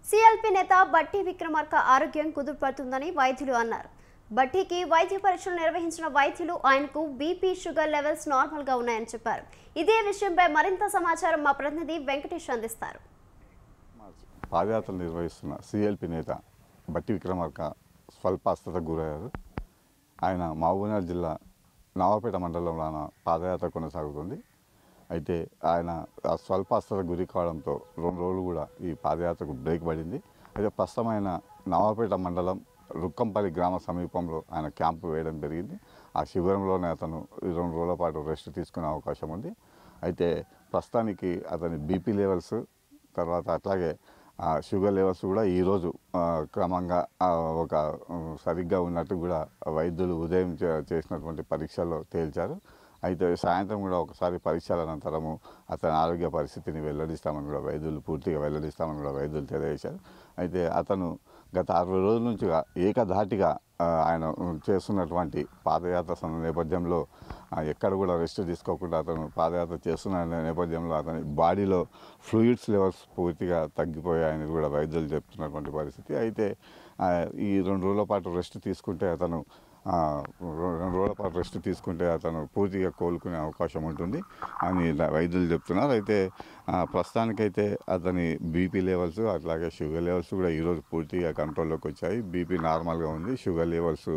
CLP నేత బట్టి విక్రమార్క ఆరోగ్యం కుదురుపడుతుందని వైద్యులు అన్నారు బట్టికి వైద్య పరీక్షలు నిర్వహించిన వైద్యులు ఆయనకు బీపీ షుగర్ లెవెల్స్ నార్మల్ గా ఉన్నాయని చెప్పారు ఇదే విషయంపై మరింత సమాచారం మా ప్రతినిధి వెంకటేష్ అందిస్తారు పాదయాత్ర నిర్వహిస్తున్న సిఎల్పి నేత బట్టి విక్రమార్క స్వల్పాస్వతకు గురయ్యారు ఆయన మహబూబ్నగర్ జిల్లా నవాపేట మండలంలోన పాదయాత్ర కొనసాగుతుంది అయితే ఆయన ఆ స్వల్పాస్వత గురి కావడంతో రెండు రోజులు కూడా ఈ పాదయాత్రకు బ్రేక్ పడింది అయితే ప్రస్తుతం ఆయన నవాపేట మండలం రుక్కంపల్లి గ్రామ సమీపంలో ఆయన క్యాంపు వేయడం జరిగింది ఆ శిబిరంలోనే అతను ఈ రెండు రోజుల పాటు రెస్ట్ తీసుకునే అవకాశం ఉంది అయితే ప్రస్తుతానికి అతని బీపీ లెవెల్స్ తర్వాత అట్లాగే ఆ షుగర్ లెవెల్స్ కూడా ఈరోజు ఆ, క్రమంగా ఆ, ఒక ఆ, సరిగ్గా ఉన్నట్టు కూడా వైద్యులు ఉదయం చే- చేసినటువంటి పరీక్షల్లో తేల్చారు అయితే సాయంత్రం కూడా ఒకసారి పరీక్షల అనంతరము అతని ఆరోగ్య పరిస్థితిని వెల్లడిస్తామని కూడా వైద్యులు పూర్తిగా వెల్లడిస్తామని కూడా వైద్యులు తెలియజేశారు అయితే అతను గత అరవై రోజుల నుంచి ఏకధాటిగా ఆ, ఆయన చేస్తున్నటువంటి పాదయాత్ర సమ- నేపథ్యంలో ఆ, ఎక్కడ కూడా రెస్ట్ తీసుకోకుండా అతను పాదయాత్ర చేస్తున్న నే- నేపథ్యంలో అతని బాడీలో ఫ్లూయిడ్స్ లెవెల్స్ పూర్తిగా తగ్గిపోయాయని కూడా వైద్యులు చెప్తున్నటువంటి పరిస్థితి అయితే ఆ, ఈ రెండు రోజుల పాటు రెస్ట్ తీసుకుంటే అతను ఆ, రె- రెండు రోజుల పాటు రెస్ట్ తీసుకుంటే అతను పూర్తిగా కోలుకునే అవకాశం ఉంటుంది అని ల- వైద్యులు చెప్తున్నారు అయితే ఆ, ప్రస్తుతానికైతే అతని బీపీ లెవెల్స్ అట్లాగే షుగర్ లెవెల్స్ కూడా ఈరోజు పూర్తిగా కంట్రోల్లోకి వచ్చాయి బీపీ నార్మల్గా ఉంది sugar levels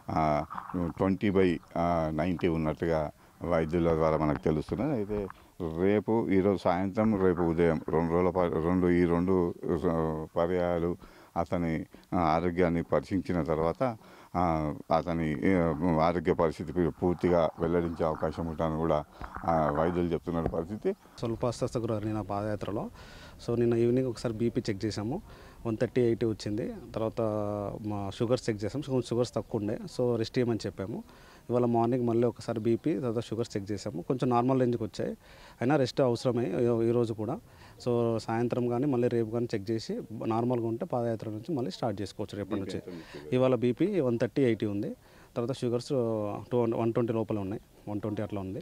twenty by ninety ఉన్నట్టుగా వైద్యుల ద్వారా మనకు తెలుస్తున్నది అయితే రేపు ఈరోజు సాయంత్రం రేపు ఉదయం రెండు రోజుల పాటు రెండు ఈ రెండు ఆ, పర్యాయాలు అతని ఆ, ఆరోగ్యాన్ని పరీక్షించిన తర్వాత ఆ, అతని ఆ, ఆరోగ్య పరిస్థితి పూర్తిగా వెల్లడించే అవకాశం ఉంటుందని కూడా ఆ, వైద్యులు చెప్తున్న పరిస్థితి స్వల్ప అస్వస్థకు నిన్న పాదయాత్రలో సో నిన్న ఈవినింగ్ ఒకసారి బీపీ చెక్ చేసాము వన్ థర్టీ ఎయిటీ వచ్చింది తర్వాత మా షుగర్స్ చెక్ చేసాము కొంచెం షుగర్స్ తక్కువ ఉండే సో రెస్ట్ చేయమని చెప్పాము ఇవాళ మార్నింగ్ మళ్ళీ ఒకసారి బీపీ తర్వాత షుగర్స్ చెక్ చేసాము కొంచెం నార్మల్ రేంజ్కి వచ్చాయి అయినా రెస్ట్ అవసరమే ఈ- ఈరోజు కూడా సో సాయంత్రం కానీ మళ్ళీ రేపు కానీ చెక్ చేసి నార్మల్గా ఉంటే పాదయాత్ర నుంచి మళ్ళీ స్టార్ట్ చేసుకోవచ్చు రేపటి నుంచి ఇవాళ బీపీ వన్ థర్టీ ఎయిటీ ఉంది తర్వాత షుగర్స్ టూ వన్ ట్వంటీ లోపల ఉన్నాయి వన్ ట్వంటీ అట్లా ఉంది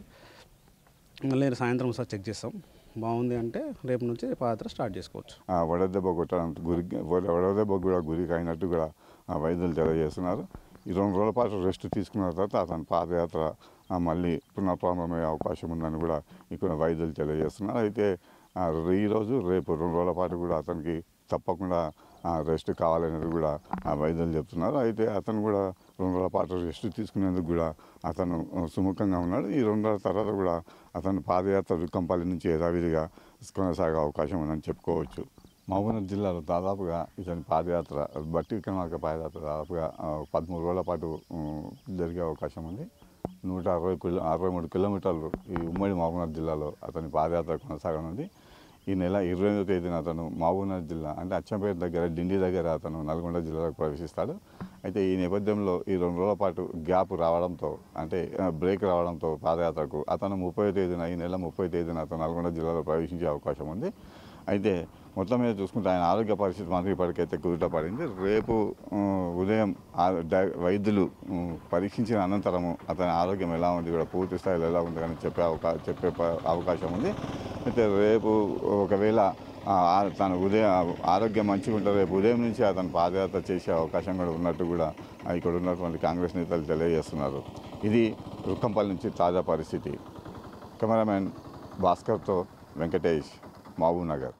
మళ్ళీ సాయంత్రం ఒకసారి చెక్ చేస్తాం బాగుంది అంటే రేపు నుంచి పాదయాత్ర స్టార్ట్ చేసుకోవచ్చు ఆ, వడదెబ్బ కొట్టడానికి గురి వడ- వడదెబ్బ కూడా గురికి అయినట్టు కూడా ఆ, వైద్యులు తెలియజేస్తున్నారు ఈ రెండు రోజుల పాటు రెస్ట్ తీసుకున్న తర్వాత అతని పాదయాత్ర ఆ, మళ్ళీ పునఃప్రారంభమయ్యే అవకాశం ఉందని కూడా ఇక్కడ వైద్యులు తెలియజేస్తున్నారు అయితే ఆ, ఈరోజు రేపు రెండు రోజుల పాటు కూడా అతనికి తప్పకుండా ఆ, రెస్ట్ కావాలనేది కూడా ఆ వైద్యులు చెప్తున్నారు అయితే అతను కూడా రెండు రోజుల పాటు రెస్ట్ తీసుకునేందుకు కూడా అతను ఆ, సుముఖంగా ఉన్నాడు ఈ రెండు రోజుల తర్వాత కూడా అతను పాదయాత్ర రుక్కంపల్లి నుంచి యథావిధిగా కొనసాగే అవకాశం ఉందని చెప్పుకోవచ్చు మహబూబ్నగర్ జిల్లాలో దాదాపుగా ఇతని పాదయాత్ర బట్టి విక్రమార్క పాదయాత్ర దాదాపుగా ఆ, పదమూడు రోజుల పాటు ఉమ్, జరిగే అవకాశం ఉంది నూట అరవై కిలో అరవై మూడు కిలోమీటర్లు ఈ ఉమ్మడి మహబూబ్నగర్ జిల్లాలో అతని పాదయాత్ర కొనసాగనుంది ఈ నెల ఇరవై ఎనిమిదో తేదీన అతను మహబూబ్నగర్ జిల్లా అంటే అచ్చంపేట దగ్గర డిండి దగ్గర అతను నల్గొండ జిల్లాలోకి ప్రవేశిస్తాడు అయితే ఈ నేపథ్యంలో ఈ రెండు రోజుల పాటు గ్యాప్ రావడంతో అంటే ఆ, బ్రేక్ రావడంతో పాదయాత్రకు అతను ముప్పై తేదీన ఈ నెల ముప్పై తేదీన అతను నల్గొండ జిల్లాలో ప్రవేశించే అవకాశం ఉంది అయితే మొత్తం మీద చూసుకుంటే ఆయన ఆరోగ్య పరిస్థితి మనకి ఇప్పటికైతే కుదుట పడింది రేపు ఆ, ఉదయం ఆ- డై- వైద్యులు ఉమ్, పరీక్షించిన అనంతరము అతని ఆరోగ్యం ఎలా ఉంది కూడా పూర్తి స్థాయిలో ఎలా ఉంది కానీ చెప్పే అవకా చెప్పే ప- అవకాశం ఉంది అయితే రేపు ఒకవేళ ఆ, ఆ- తన ఉదయం ఆరోగ్యం మంచిగా ఉంటే రేపు ఉదయం నుంచి అతను పాదయాత్ర చేసే అవకాశం కూడా ఉన్నట్టు కూడా ఆ, ఇక్కడ ఉన్నటువంటి కాంగ్రెస్ నేతలు తెలియజేస్తున్నారు ఇది రుక్కంపల్లి నుంచి తాజా పరిస్థితి కెమెరామెన్ భాస్కర్తో వెంకటేష్ మహబూబ్ నగర్